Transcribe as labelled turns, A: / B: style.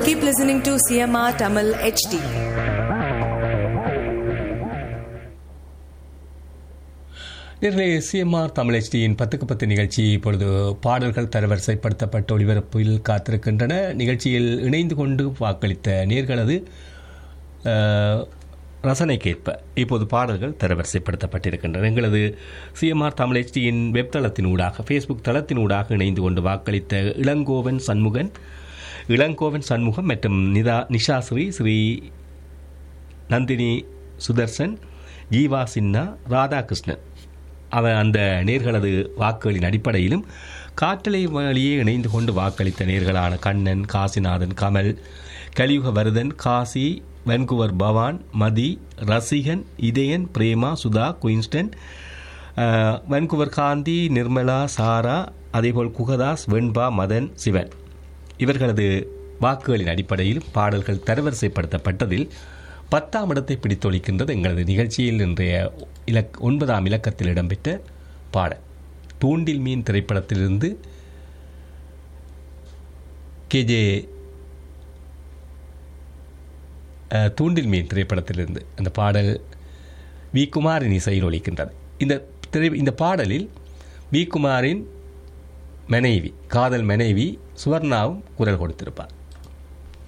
A: Keep listening to CMR Tamil HD.
B: நேர்களே CMR Tamil HDயின் பத்துக்கு பத்து நிகழ்ச்சி இப்பொழுது பாடல்கள் தரவரிசைப்படுத்தப்பட்ட ஒளிபரப்பில் காத்திருக்கின்றன நிகழ்ச்சியில் இணைந்து கொண்டு வாக்களித்த நேர்களது அஹ், ரசனைக்கேற்ப இப்போது பாடல்கள் தரவரிசைப்படுத்தப்பட்டிருக்கின்றன எங்களது சிஎம்ஆர் தமிழ் HDயின் வெப் தளத்தின் ஊடாக ஃபேஸ்புக் தளத்தின் ஊடாக இணைந்து கொண்டு வாக்களித்த இளங்கோவன் சண்முகன் இளங்கோவன் சண்முகம் மற்றும் நிதா நிஷாஸ்ரீ ஸ்ரீ நந்தினி சுதர்சன் ஜீவா சின்னா ராதாகிருஷ்ணன் அவன் அந்த நேர்களது வாக்குகளின் அடிப்படையிலும் காற்றலை வழியே இணைந்து கொண்டு வாக்களித்த நேர்களான கண்ணன் காசிநாதன் கமல் கலியுக வரதன் காசி வென்குவர் பவான் மதி ரசிகன் இதயன் பிரேமா சுதா குயின்ஸ்டன் அஹ், வென்குவர் காந்தி நிர்மலா சாரா அதேபோல் குகதாஸ் வெண்பா மதன் சிவன் இவர்களது வாக்குகளின் அடிப்படையில் பாடல்கள் தரவரிசைப்படுத்தப்பட்டதில் பத்தாம் இடத்தை பிடித்தொழிக்கின்றது எங்களது நிகழ்ச்சியில் இன்றைய இலக் ஒன்பதாம் இலக்கத்தில் இடம்பெற்ற பாடல் தூண்டில் மீன் திரைப்படத்திலிருந்து கேஜே அஹ், தூண்டில் மீன் திரைப்படத்திலிருந்து அந்த பாடல் வி குமாரின் இசையில் ஒலிக்கின்றது இந்த திரை இந்த பாடலில் வி குமாரின் மனைவி காதல் மனைவி சுவர்ணாவும் குரல் கொடுத்திருப்பார்